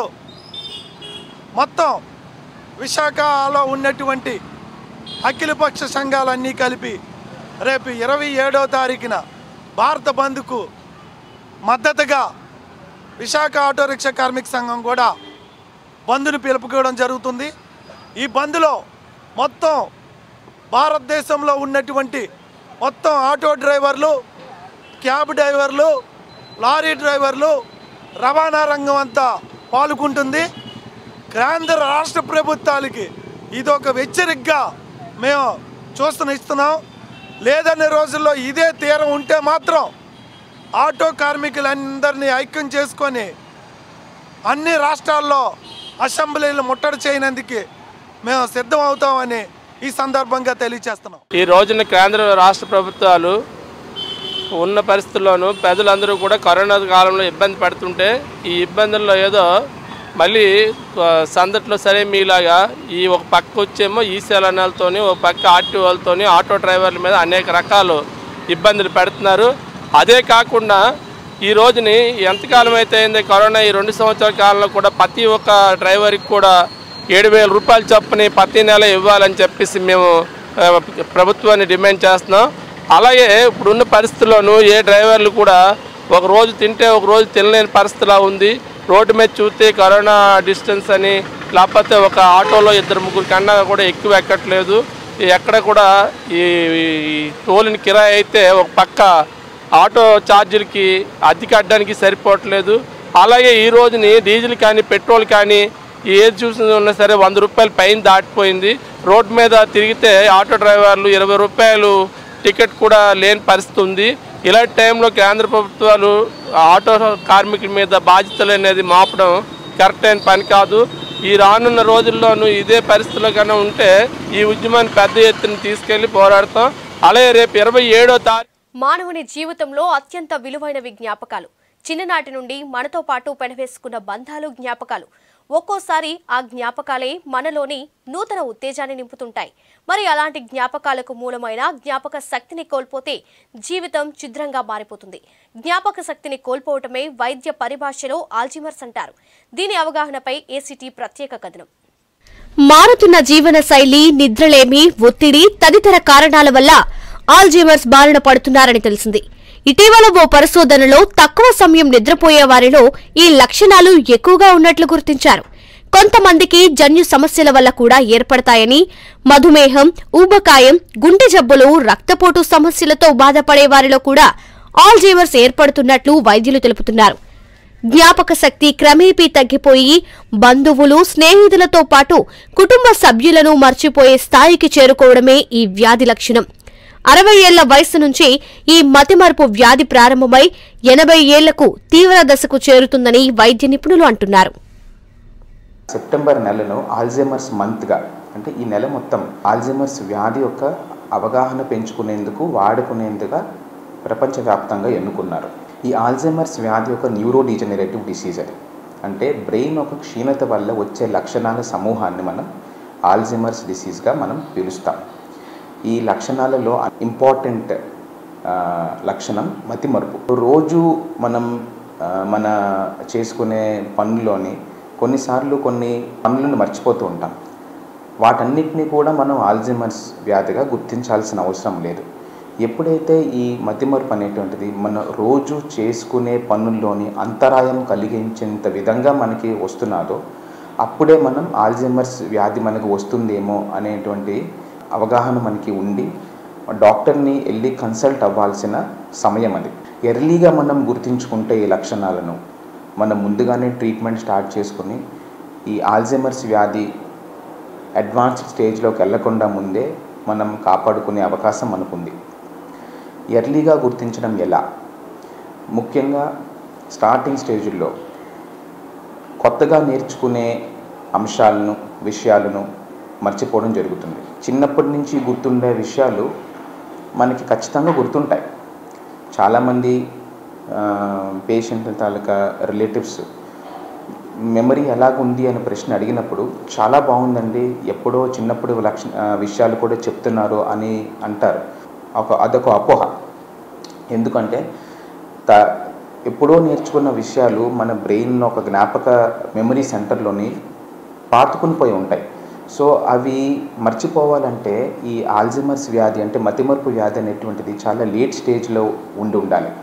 Speaker 11: మొత్తం విశాఖలో ఉన్నటువంటి అఖిలపక్ష సంఘాలన్నీ కలిపి రేపు ఇరవై ఏడో తారీఖున భారత బంద్కు మద్దతుగా విశాఖ ఆటో రిక్షా కార్మిక సంఘం కూడా బంద్ను పిలుపుకోవడం జరుగుతుంది ఈ బంద్లో మొత్తం భారతదేశంలో ఉన్నటువంటి మొత్తం ఆటో డ్రైవర్లు క్యాబ్ డ్రైవర్లు లారీ డ్రైవర్లు రవాణా రంగం అంతా పాల్గొంటుంది కేంద్ర రాష్ట్ర ప్రభుత్వాలకి ఇది ఒక హెచ్చరికగా మేము చూస్తున్న ఇస్తున్నాం లేదనే రోజుల్లో ఇదే తీరం ఉంటే మాత్రం ఆటో కార్మికులందరినీ ఐక్యం చేసుకొని అన్ని రాష్ట్రాల్లో అసెంబ్లీలు ముట్టడి చేయనందుకు మేము సిద్ధం అవుతామని ఈ సందర్భంగా తెలియజేస్తున్నాం
Speaker 12: ఈ రోజున కేంద్ర రాష్ట్ర ప్రభుత్వాలు ఉన్న పరిస్థితుల్లోనూ ప్రజలందరూ కూడా కరోనా కాలంలో ఇబ్బంది పడుతుంటే ఈ ఇబ్బందుల్లో ఏదో మళ్ళీ ఆ, సందట్లో సరే మీలాగా ఈ ఒక పక్క వచ్చేమో ఈ శలనాలతోని ఒక పక్క ఆర్టీఓలతోని ఆటో డ్రైవర్ల మీద అనేక రకాలు ఇబ్బందులు పెడుతున్నారు అదే కాకుండా ఈ రోజుని ఎంతకాలం అయితే అయింది కరోనా ఈ రెండు సంవత్సరాల కాలంలో కూడా ప్రతి ఒక్క డ్రైవర్కి కూడా ఏడు వేల రూపాయలు చొప్పున ప్రతి నెల ఇవ్వాలని చెప్పేసి మేము ఆ, ప్రభుత్వాన్ని డిమాండ్ చేస్తున్నాం అలాగే ఇప్పుడున్న పరిస్థితుల్లోనూ ఏ డ్రైవర్లు కూడా ఒక రోజు తింటే ఒక రోజు తినలేని పరిస్థితిలా ఉంది రోడ్డు మీద చూస్తే కరోనా డిస్టెన్స్ అని లేకపోతే ఒక ఆటోలో ఇద్దరు ముగ్గురు కన్నా కూడా ఎక్కువ ఎక్కట్లేదు ఈ ఎక్కడ కూడా ఈ ఈ టోలిన కిరాయి అయితే ఒక పక్క ఆటో ఛార్జీలకి అద్దె కట్టడానికి సరిపోవట్లేదు అలాగే ఈ రోజుని డీజిల్ కానీ పెట్రోల్ కానీ ఏది చూసినా ఉన్నా సరే వంద రూపాయలు పైన దాటిపోయింది రోడ్డు మీద తిరిగితే ఆటో డ్రైవర్లు ఇరవై రూపాయలు టికెట్ కూడా లేని పరిస్థితి ఉంది ఇలాంటి టైంలో కేంద్ర ప్రభుత్వాలు ఆటో కార్మికుల మీద బాధ్యతలు అనేది మాపడం కరెక్ట్ అయిన పని కాదు ఈ రానున్న రోజుల్లోనూ ఇదే పరిస్థితిలో కన్నా ఉంటే ఈ ఉద్యమాన్ని పెద్ద ఎత్తున తీసుకెళ్లి పోరాడతాం అలాగే రేపు ఇరవై ఏడో తారీఖు
Speaker 1: మానవుని జీవితంలో అత్యంత విలువైనవి జ్ఞాపకాలు చిన్ననాటి నుండి మనతో పాటు పెనవేసుకున్న బంధాలు జ్ఞాపకాలు ఒక్కోసారి ఆ జ్ఞాపకాలే మనలోని నూతన ఉత్తేజాన్ని నింపుతుంటాయి మరి అలాంటి జ్ఞాపకాలకు మూలమైన జ్ఞాపక శక్తిని కోల్పోతే జీవితం ఛిద్రంగా మారిపోతుంది జ్ఞాపక శక్తిని కోల్పోవటమే వైద్య పరిభాషలో ఆల్జిమర్స్ అంటారు దీని అవగాహనపై ఏసీటీ ప్రత్యేక కథనం మారుతున్న జీవన శైలి నిద్రలేమి ఒత్తిడి తదితర కారణాల వల్ల ఆల్జీమర్స్ బారిన పడుతున్నారని తెలిసింది ఇటీవల ఓ పరిశోధనలో తక్కువ సమయం నిద్రపోయే వారిలో ఈ లక్షణాలు ఎక్కువగా ఉన్నట్లు గుర్తించారు కొంతమందికి జన్యు సమస్యల వల్ల కూడా ఏర్పడతాయని మధుమేహం ఊబకాయం గుండె జబ్బులు రక్తపోటు సమస్యలతో బాధపడే వారిలో కూడా ఆల్జీమర్స్ ఏర్పడుతున్నట్లు వైద్యులు తెలుపుతున్నారు జ్ఞాపక శక్తి క్రమేపీ తగ్గిపోయి బంధువులు స్నేహితులతో పాటు కుటుంబ సభ్యులను మర్చిపోయే స్థాయికి చేరుకోవడమే ఈ వ్యాధి లక్షణం అరవై ఏళ్ల వయసు నుంచి ఈ మతిమరుపు వ్యాధి ప్రారంభమై ఎనభై ఏళ్లకు తీవ్ర దశకు చేరుతుందని వైద్య నిపుణులు అంటున్నారు
Speaker 13: సెప్టెంబర్ నెలను ఆల్జైమర్స్ మంత్గా అంటే ఈ నెల మొత్తం ఆల్జైమర్స్ వ్యాధి యొక్క అవగాహన పెంచుకునేందుకు వాడుకునేందుగా ప్రపంచవ్యాప్తంగా ఎన్నుకున్నారు ఈ ఆల్జైమర్స్ వ్యాధి ఒక న్యూరో డీజనరేటివ్ డిసీజ్ అది అంటే బ్రెయిన్ ఒక క్షీణత వల్ల వచ్చే లక్షణాల సమూహాన్ని మనం ఆల్జైమర్స్ డిసీజ్గా మనం పిలుస్తాం ఈ లక్షణాలలో ఇంపార్టెంట్ లక్షణం మతిమరుపు రోజు మనం ఆ, మన చేసుకునే పనుల్లోని కొన్నిసార్లు కొన్ని పనులను మర్చిపోతూ ఉంటాం వాటన్నిటిని కూడా మనం ఆల్జిమర్స్ వ్యాధిగా గుర్తించాల్సిన అవసరం లేదు ఎప్పుడైతే ఈ మతిమరుపు అనేటువంటిది మన రోజు చేసుకునే పనుల్లోని అంతరాయం కలిగించేంత విధంగా మనకి వస్తున్నదో అప్పుడే మనం ఆల్జైమర్స్ వ్యాధి మనకు వస్తుందేమో అనేటువంటి అవగాహన మనకి ఉండి డాక్టర్ని వెళ్ళి కన్సల్ట్ అవ్వాల్సిన సమయం అది ఎర్లీగా మనం గుర్తించుకుంటే ఈ లక్షణాలను మనం ముందుగానే ట్రీట్మెంట్ స్టార్ట్ చేసుకుని ఈ ఆల్జైమర్స్ వ్యాధి అడ్వాన్స్డ్ స్టేజ్లోకి వెళ్లకుండా ముందే మనం కాపాడుకునే అవకాశం మనకుంది ఎర్లీగా గుర్తించడం ఎలా ముఖ్యంగా స్టార్టింగ్ స్టేజ్లో కొత్తగా నేర్చుకునే అంశాలను విషయాలను మర్చిపోవడం జరుగుతుంది చిన్నప్పటి నుంచి గుర్తుండే విషయాలు మనకి ఖచ్చితంగా గుర్తుంటాయి చాలామంది పేషెంట్ తాలూకా రిలేటివ్స్ మెమరీ ఎలాగుంది అనే ప్రశ్న అడిగినప్పుడు చాలా బాగుందండి ఎప్పుడో చిన్నప్పుడు లక్ష ఆ, విషయాలు కూడా చెప్తున్నారు అని అంటారు ఒక అదొక అపోహ ఎందుకంటే త ఎప్పుడో నేర్చుకున్న విషయాలు మన బ్రెయిన్లో ఒక జ్ఞాపక మెమరీ సెంటర్లోని పాతుకుని పోయి ఉంటాయి సో అవి మర్చిపోవాలంటే ఈ ఆల్జిమర్స్ వ్యాధి అంటే మతిమరుపు వ్యాధి అనేటువంటిది చాలా లేట్ స్టేజ్లో ఉండి ఉండాలి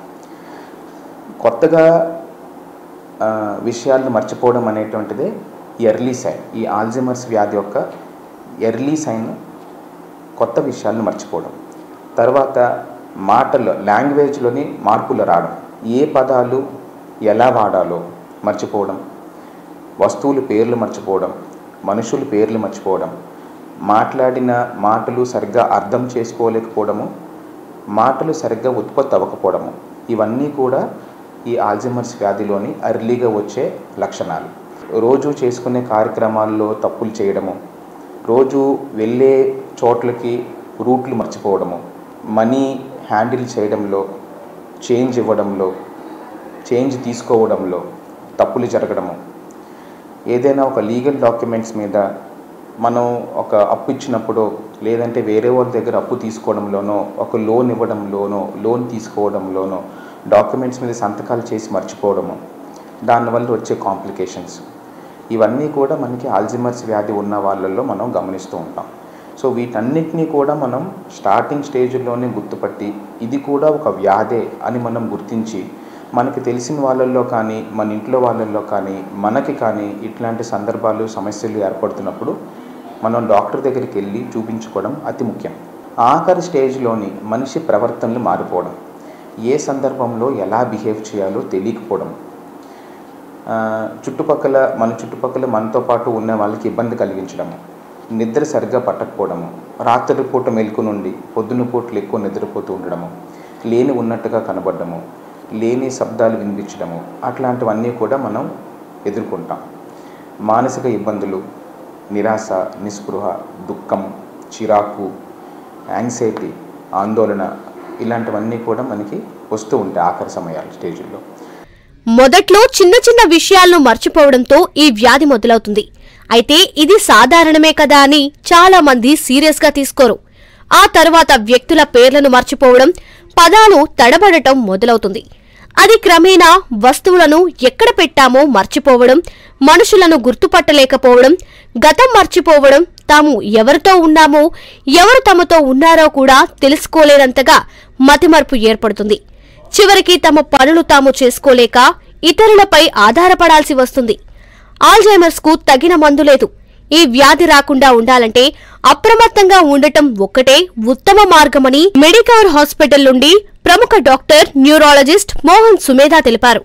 Speaker 13: కొత్తగా ఆ, విషయాలను మర్చిపోవడం అనేటువంటిదే ఎర్లీ సైన్ ఈ ఆల్జిమర్స్ వ్యాధి యొక్క ఎర్లీ సైన్ కొత్త విషయాలను మర్చిపోవడం తర్వాత మాటల్లో లాంగ్వేజ్లోని మార్పులు రావడం ఏ పదాలు ఎలా వాడాలో మర్చిపోవడం వస్తువుల పేర్లు మర్చిపోవడం మనుషుల పేర్లు మర్చిపోవడం మాట్లాడిన మాటలు సరిగ్గా అర్థం చేసుకోలేకపోవడము మాటలు సరిగ్గా ఉత్పత్తి అవ్వకపోవడము ఇవన్నీ కూడా ఈ ఆల్జిమర్స్ వ్యాధిలోని అర్లీగా వచ్చే లక్షణాలు రోజు చేసుకునే కార్యక్రమాల్లో తప్పులు చేయడము రోజు వెళ్ళే చోట్లకి రూట్లు మర్చిపోవడము మనీ హ్యాండిల్ చేయడంలో చేంజ్ ఇవ్వడంలో చేంజ్ తీసుకోవడంలో తప్పులు జరగడము ఏదైనా ఒక లీగల్ డాక్యుమెంట్స్ మీద మనం ఒక అప్పు ఇచ్చినప్పుడు లేదంటే వేరే వాళ్ళ దగ్గర అప్పు తీసుకోవడంలోనో ఒక లోన్ ఇవ్వడంలోనో లోన్ తీసుకోవడంలోనో డాక్యుమెంట్స్ మీద సంతకాలు చేసి మర్చిపోవడము దానివల్ల వచ్చే కాంప్లికేషన్స్ ఇవన్నీ కూడా మనకి ఆల్జిమర్స్ వ్యాధి ఉన్న వాళ్ళల్లో మనం గమనిస్తూ ఉంటాం సో వీటన్నిటినీ కూడా మనం స్టార్టింగ్ స్టేజ్లోనే గుర్తుపట్టి ఇది కూడా ఒక వ్యాధే అని మనం గుర్తించి మనకి తెలిసిన వాళ్ళల్లో కానీ మన ఇంట్లో వాళ్ళల్లో కానీ మనకి కానీ ఇట్లాంటి సందర్భాలు సమస్యలు ఏర్పడుతున్నప్పుడు మనం డాక్టర్ దగ్గరికి వెళ్ళి చూపించుకోవడం అతి ముఖ్యం ఆఖరి స్టేజ్లోని మనిషి ప్రవర్తనలు మారిపోవడం ఏ సందర్భంలో ఎలా బిహేవ్ చేయాలో తెలియకపోవడం ఆ, చుట్టుపక్కల మన చుట్టుపక్కల మనతో పాటు ఉన్న వాళ్ళకి ఇబ్బంది కలిగించడము నిద్ర సరిగ్గా పట్టకపోవడము రాత్రి పూట మెలకు నుండి పొద్దున పూటలు ఎక్కువ నిద్రపోతూ ఉండడము లేని ఉన్నట్టుగా కనబడడము లేని శబ్దాలు వినిపించడము అట్లాంటివన్నీ కూడా మనం ఎదుర్కొంటాం మానసిక ఇబ్బందులు నిరాశ నిస్పృహ దుఃఖం చిరాకు యాంగ్జైటీ ఆందోళన ఇలాంటివన్నీ కూడా మనకి వస్తూ ఉంటాయి ఆఖరి సమయాలు స్టేజ్లో
Speaker 1: మొదట్లో చిన్న చిన్న విషయాలను మర్చిపోవడంతో ఈ వ్యాధి మొదలవుతుంది అయితే ఇది సాధారణమే కదా అని చాలా మంది సీరియస్ గా తీసుకోరు ఆ తర్వాత వ్యక్తుల పేర్లను మర్చిపోవడం పదాలు తడబడటం మొదలవుతుంది అది క్రమేణా వస్తువులను ఎక్కడ పెట్టామో మర్చిపోవడం మనుషులను గుర్తుపట్టలేకపోవడం గతం మర్చిపోవడం తాము ఎవరితో ఉన్నామో ఎవరు తమతో ఉన్నారో కూడా తెలుసుకోలేనంతగా మతిమరుపు ఏర్పడుతుంది చివరికి తమ పనులు తాము చేసుకోలేక ఇతరులపై ఆధారపడాల్సి వస్తుంది ఆల్జైమర్స్ కు తగిన మందు లేదు ఈ వ్యాధి రాకుండా ఉండాలంటే అప్రమత్తంగా ఉండటం ఒక్కటే ఉత్తమ మార్గమని మెడికవర్ హాస్పిటల్ నుండి ప్రముఖ డాక్టర్ న్యూరాలజిస్ట్ మోహన్ సుమేధా తెలిపారు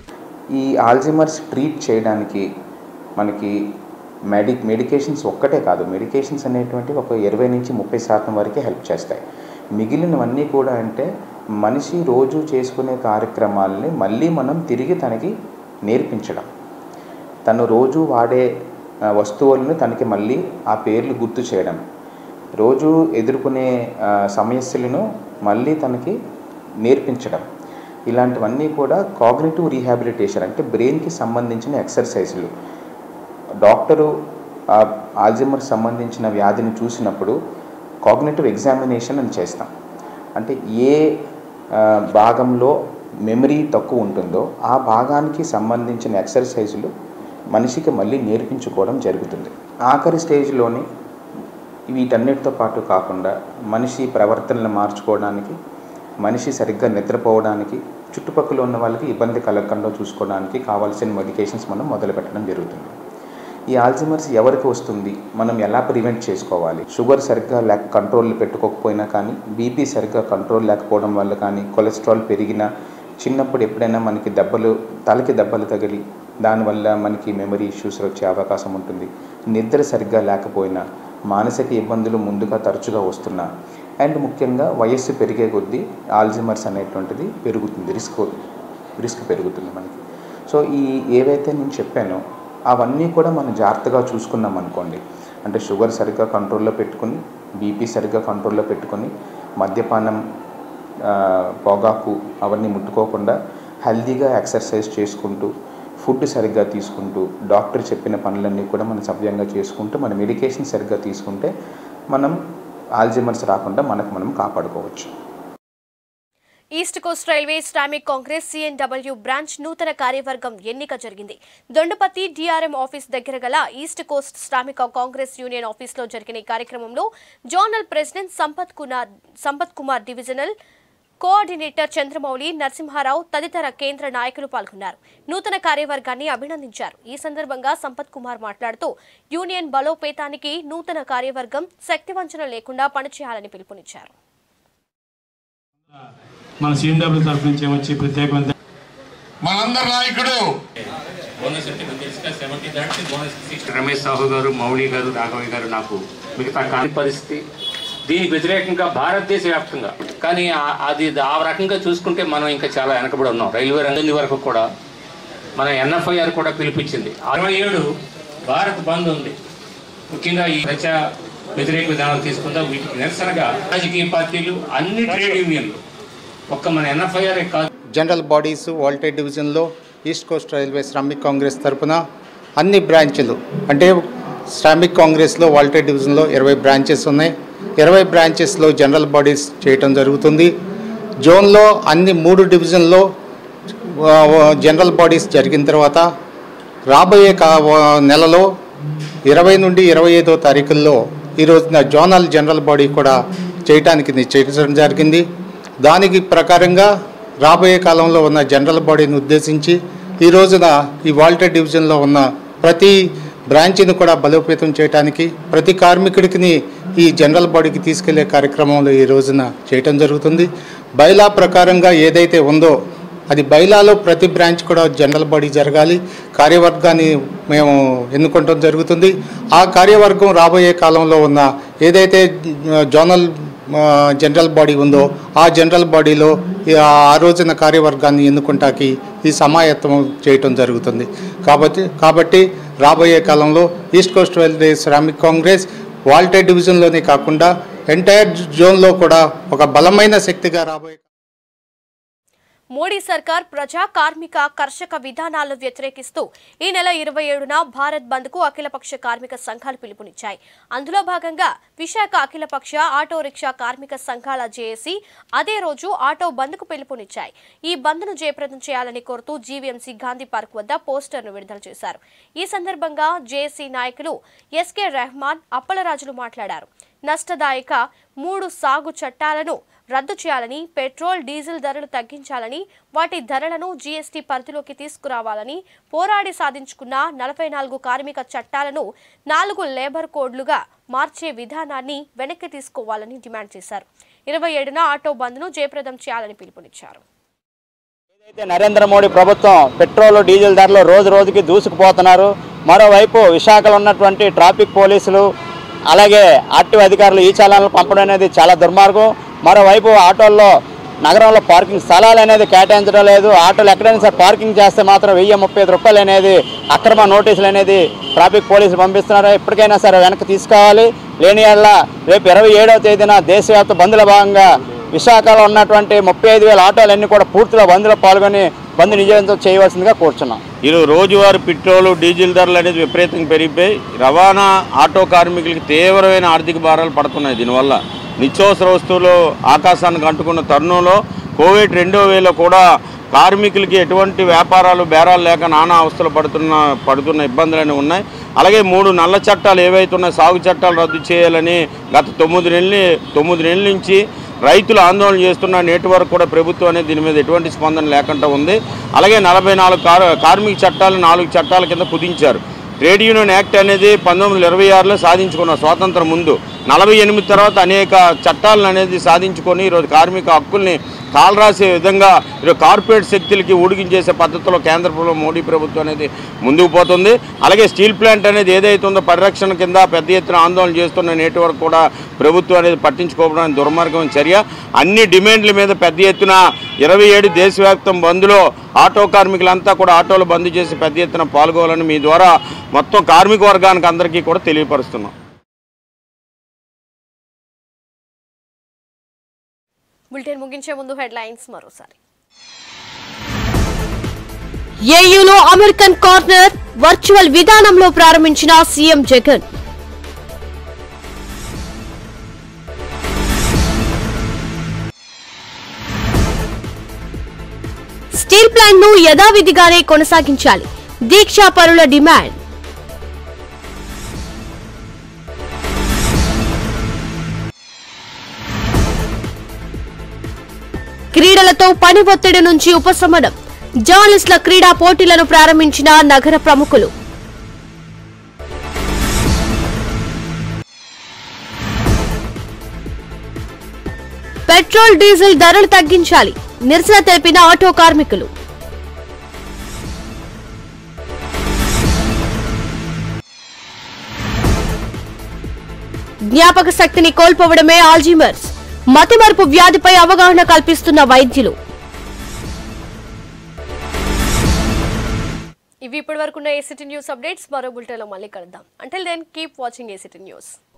Speaker 13: ఈ ఆల్జిమర్స్ ట్రీట్ చేయడానికి మనకి మెడి మెడికేషన్స్ ఒక్కటే కాదు మెడికేషన్స్ అనేటువంటి ఒక ఇరవై నుంచి ముప్పై శాతం వరకే హెల్ప్ చేస్తాయి మిగిలినవన్నీ కూడా అంటే మనిషి రోజు చేసుకునే కార్యక్రమాలని మళ్ళీ మనం తిరిగి తనకి నేర్పించడం తను రోజు వాడే ఆ, వస్తువులను తనకి మళ్ళీ ఆ పేర్లు గుర్తు చేయడం రోజు ఎదుర్కొనే ఆ, సమస్యలను మళ్ళీ తనకి నేర్పించడం ఇలాంటివన్నీ కూడా కాగ్నిటివ్ రీహాబిలిటేషన్ అంటే బ్రెయిన్కి సంబంధించిన ఎక్సర్సైజులు డాక్టరు ఆ ఆల్జిమర్ సంబంధించిన వ్యాధిని చూసినప్పుడు కాగ్నిటివ్ ఎగ్జామినేషన్ అని చేస్తాం అంటే ఏ ఆ, భాగంలో మెమరీ తక్కువ ఉంటుందో ఆ భాగానికి సంబంధించిన ఎక్సర్సైజులు మనిషికి మళ్ళీ నేర్పించుకోవడం జరుగుతుంది ఆఖరి స్టేజ్లోని వీటన్నిటితో పాటు కాకుండా మనిషి ప్రవర్తనలు మార్చుకోవడానికి మనిషి సరిగ్గా నిద్రపోవడానికి చుట్టుపక్కల ఉన్న వాళ్ళకి ఇబ్బంది కలగకుండా చూసుకోవడానికి కావాల్సిన మెడికేషన్స్ మనం మొదలు పెట్టడం జరుగుతుంది ఈ ఆల్జిమర్స్ ఎవరికి వస్తుంది మనం ఎలా ప్రివెంట్ చేసుకోవాలి షుగర్ సరిగ్గా లేక కంట్రోల్ పెట్టుకోకపోయినా కానీ బీపీ సరిగ్గా కంట్రోల్ లేకపోవడం వల్ల కానీ కొలెస్ట్రాల్ పెరిగినా చిన్నప్పుడు ఎప్పుడైనా మనకి దెబ్బలు తలకి దెబ్బలు తగిలి దానివల్ల మనకి మెమరీ ఇష్యూస్ వచ్చే అవకాశం ఉంటుంది నిద్ర సరిగ్గా లేకపోయినా మానసిక ఇబ్బందులు ముందుగా తరచుగా వస్తున్నా అండ్ ముఖ్యంగా వయస్సు పెరిగే కొద్దీ ఆల్జిమర్స్ అనేటువంటిది పెరుగుతుంది రిస్క్ రిస్క్ పెరుగుతుంది మనకి సో ఈ ఏవైతే నేను చెప్పానో అవన్నీ కూడా మనం జాగ్రత్తగా చూసుకున్నాం అనుకోండి అంటే షుగర్ సరిగ్గా కంట్రోల్లో పెట్టుకొని బీపీ సరిగ్గా కంట్రోల్లో పెట్టుకొని మద్యపానం ఆ, పొగాకు అవన్నీ ముట్టుకోకుండా హెల్దీగా ఎక్సర్సైజ్ చేసుకుంటూ ఫుడ్ సరిగ్గా తీసుకుంటూ డాక్టర్ చెప్పిన పనులన్నీ కూడా మనం సవ్యంగా చేసుకుంటూ మన మెడికేషన్ సరిగ్గా తీసుకుంటే మనం ఆల్జిమర్స్ రాకుండా మనకు మనం కాపాడుకోవచ్చు
Speaker 1: East Coast Railway Shramik Congress CNW branch నూతన కార్యవర్గం ఎన్నిక జరిగింది దొండపతి డిఆర్ఎం ఆఫీస్ దగ్గర గల ఈస్ట్ కోస్ట్ శ్రామిక కాంగ్రెస్ యూనియన్ ఆఫీస్లో జరిగిన ఈ కార్యక్రమంలో zonal president Sampath Kumar Sampath Kumar divisional coordinator Chandramouli Narasimharao తదితర కేంద్ర నాయకులు పాల్గొన్నారు నూతన కార్యవర్గాన్ని అభినందించారు ఈ సందర్భంగా సంపత్ కుమార్ మాట్లాడుతూ యూనియన్ బలోపేతానికి నూతన కార్యవర్గం శక్తివంచన లేకుండా పనిచేయాలని పిలుపునిచ్చారు
Speaker 14: మన సిఎండబ్ల్యూ తరఫు నుంచి ఏమొచ్చి ప్రత్యేకమైన
Speaker 15: మనందరి నాయకుడు
Speaker 16: రమేష్ సాహు గారు మౌళి గారు రాఘవయ్య గారు నాకు మిగతా కాని పరిస్థితి దీనికి వ్యతిరేకంగా భారతదేశ వ్యాప్తంగా కానీ ఆ- అది ఆ రకంగా చూసుకుంటే మనం ఇంకా చాలా వెనకబడి ఉన్నాం రైల్వే రంగం వరకు కూడా మన ఎన్ఎఫ్ఐఆర్ కూడా పిలిపించింది అరవై ఏడు భారత్ బంద్ ఉంది ముఖ్యంగా ఈ ప్రజా వ్యతిరేక విధానాలు తీసుకుందాం వీటికి నిరసనగా రాజకీయ పార్టీలు అన్ని ట్రేడ్ యూనియన్లు ఒక్క మన ఎన్ఎఫ్ఐఆర్ కాదు
Speaker 17: జనరల్ బాడీస్ వాల్టెడ్ డివిజన్లో East Coast Railway Shramik Congress తరపున అన్ని బ్రాంచ్లు అంటే శ్రామిక్ కాంగ్రెస్లో వాల్టెడ్ డివిజన్లో ఇరవై బ్రాంచెస్ ఉన్నాయి ఇరవై బ్రాంచెస్లో జనరల్ బాడీస్ చేయటం జరుగుతుంది జోన్లో అన్ని మూడు డివిజన్లో ఆ, జనరల్ బాడీస్ జరిగిన తర్వాత రాబోయే కా నెలలో ఇరవై నుండి ఇరవై ఐదో తారీఖుల్లో ఈ రోజున జోనల్ జనరల్ బాడీ కూడా చేయటానికి నిశ్చయించడం జరిగింది దానికి ప్రకారంగా రాబోయే కాలంలో ఉన్న జనరల్ బాడీని ఉద్దేశించి ఈ రోజున ఈ వాల్టర్ డివిజన్లో ఉన్న ప్రతి బ్రాంచ్ని కూడా బలోపేతం చేయడానికి ప్రతి కార్మికుడికి ఈ జనరల్ బాడీకి తీసుకెళ్లే కార్యక్రమంలో ఈ రోజున చేయటం జరుగుతుంది బైలా ప్రకారంగా ఏదైతే ఉందో అది బైలాలో ప్రతి బ్రాంచ్ కూడా జనరల్ బాడీ జరగాలి కార్యవర్గాన్ని మేము ఎన్నుకోవటం జరుగుతుంది ఆ కార్యవర్గం రాబోయే కాలంలో ఉన్న ఏదైతే ఆ, జోనల్ ఆ, జనరల్ బాడీ ఉందో ఆ జనరల్ బాడీలో ఈ ఆ రోజున కార్యవర్గాన్ని ఎన్నుకుంటాకి ఈ సమాయత్తం చేయటం జరుగుతుంది కాబట్టి కాబట్టి రాబోయే కాలంలో East Coast Railway Shramik Congress Waltair డివిజన్లోనే కాకుండా ఎంటైర్ జోన్లో కూడా ఒక బలమైన శక్తిగా రాబోయే
Speaker 1: మోడీ సర్కార్ ప్రజా కార్మిక కర్షక విధానాలను వ్యతిరేకిస్తూ ఈ నెల ఇరవై ఏడున భారత్ బంద్ కు అఖిలపక్ష కార్మిక సంఘాలు పిలుపునిచ్చాయి అందులో భాగంగా విశాఖ అఖిలపక్ష ఆటో రిక్షా కార్మిక సంఘాల జేఏసీ అదే రోజు ఆటో బంద్ కు పిలుపునిచ్చాయి ఈ బంద్ ను జయప్రదం చేయాలని కోరుతూ జీవీఎంసీ గాంధీ పార్క్ వద్ద పోస్టర్ను విడుదల చేశారు ఈ సందర్భంగా జేఏసీ నాయకులు ఎస్కే రెహమాన్ అప్పలరాజులు మాట్లాడారు నష్టదాయక మూడు సాగు చట్టాలను రద్దు చేయాలని పెట్రోల్ డీజిల్ ధరలు తగ్గించాలని వాటి ధరలను జీఎస్టీ పరిధిలోకి తీసుకురావాలని పోరాడి సాధించుకున్న నలభై నాలుగు కార్మిక చట్టాలను నాలుగు లేబర్ కోడ్లుగా మార్చే విధానాన్ని వెనక్కి తీసుకోవాలని డిమాండ్ చేశారు ఇరవై ఏడున ఆటో బంద్ను జయప్రదం చేయాలని పిలుపునిచ్చారు
Speaker 18: అయితే నరేంద్ర మోడీ ప్రభుత్వం పెట్రోల్ డీజిల్ ధరలు రోజు రోజుకి దూసుకుపోతున్నారు మరోవైపు విశాఖలో ఉన్నటువంటి ట్రాఫిక్ పోలీసులు అలాగే ఆర్టీఓ అధికారులు ఈ చలానాలు పంపడం అనేది చాలా దుర్మార్గం మరోవైపు ఆటోల్లో నగరంలో పార్కింగ్ స్థలాలు అనేది కేటాయించడం లేదు ఆటోలు ఎక్కడైనా సరే పార్కింగ్ చేస్తే మాత్రం వెయ్యి ముప్పై ఐదు రూపాయలు అనేది అక్రమ నోటీసులు అనేది ట్రాఫిక్ పోలీసులు పంపిస్తున్నారు ఎప్పటికైనా సరే వెనక్కి తీసుకోవాలి లేని వల్ల రేపు ఇరవై ఏడవ తేదీన దేశవ్యాప్త బంద్ల భాగంగా విశాఖలో ఉన్నటువంటి ముప్పై ఐదు వేల ఆటోలన్నీ కూడా పూర్తిగా బంద్లో పాల్గొని బంద్ నిజంతో చేయవలసిందిగా కోరుచున్నాం
Speaker 19: ఈరోజు రోజువారీ పెట్రోలు డీజిల్ ధరలు అనేది విపరీతంగా పెరిగిపోయి రవాణా ఆటో కార్మికులకి తీవ్రమైన ఆర్థిక భారాలు పడుతున్నాయి దీనివల్ల నిత్యావసర వస్తువులు ఆకాశానికి అంటుకున్న తరుణంలో కోవిడ్ రెండో వేలో కూడా కార్మికులకి ఎటువంటి వ్యాపారాలు బేరాలు లేక నానా అవస్థలు పడుతున్న పడుతున్న ఇబ్బందులు ఉన్నాయి అలాగే మూడు నల్ల చట్టాలు ఏవైతే ఉన్నాయో సాగు చట్టాలు రద్దు చేయాలని గత తొమ్మిది నెలలు తొమ్మిది నెలల నుంచి రైతులు ఆందోళన చేస్తున్న నేటి వరకు కూడా ప్రభుత్వం అనేది దీని మీద ఎటువంటి స్పందన లేకుండా ఉంది అలాగే నలభై నాలుగు కార్ కార్మిక చట్టాలు నాలుగు చట్టాల కింద కుదించారు ట్రేడ్ యూనియన్ యాక్ట్ అనేది పంతొమ్మిది వందల ఇరవై ఆరులో సాధించుకున్న స్వాతంత్రం ముందు నలభై ఎనిమిది తర్వాత అనేక చట్టాలను అనేది సాధించుకొని ఈరోజు కార్మిక హక్కుల్ని కాలరాసే విధంగా ఈరోజు కార్పొరేట్ శక్తులకి ఊడిగించేసే పద్ధతిలో కేంద్ర ప్రభుత్వం మోడీ ప్రభుత్వం అనేది ముందుకు పోతుంది అలాగే స్టీల్ ప్లాంట్ అనేది ఏదైతే ఉందో పరిరక్షణ కింద పెద్ద ఎత్తున ఆందోళన చేస్తున్న నేటి వరకు కూడా ప్రభుత్వం అనేది పట్టించుకోవడానికి దుర్మార్గం చర్య అన్ని డిమాండ్ల మీద పెద్ద ఎత్తున ఇరవై ఏడు దేశవ్యాప్తం బంద్లో ఆటో కార్మికులంతా కూడా ఆటోలు బంద్ చేసి పెద్ద ఎత్తున పాల్గొవాలని మీ ద్వారా మొత్తం కార్మిక వర్గానికి అందరికీ కూడా తెలియపరుస్తున్నాం
Speaker 1: బులెటిన్ ముగించే ముందు హెడ్లైన్స్ మరోసారి
Speaker 20: ఏయూలో అమెరికన్ కార్నర్ వర్చువల్ విధానంలో ప్రారంభించిన సీఎం జగన్ స్టీల్ ప్లాంట్ ను యథావిధిగానే కొనసాగించాలి దీక్షా పరుల డిమాండ్ క్రీడలతో పని ఒత్తిడి నుంచి ఉపశమనం జర్నలిస్టుల క్రీడా పోటీలను ప్రారంభించిన నగర ప్రముఖులు పెట్రోల్ డీజిల్ ధరలు తగ్గించాలి నిరసన తెలిపిన ఆటో కార్మికులు జ్ఞాపక శక్తిని కోల్పోవడమే ఆల్జీమర్స్ మతిమరుపు వ్యాధిపై అవగాహన కల్పిస్తున్న వైద్యులు
Speaker 1: ఇవి ఇప్పటి వరకు ఉన్న ఏసిటీ న్యూస్ అప్డేట్స్ మరో బులెటిన్లో మళ్ళీ కలుద్దాం until then keep watching ACT news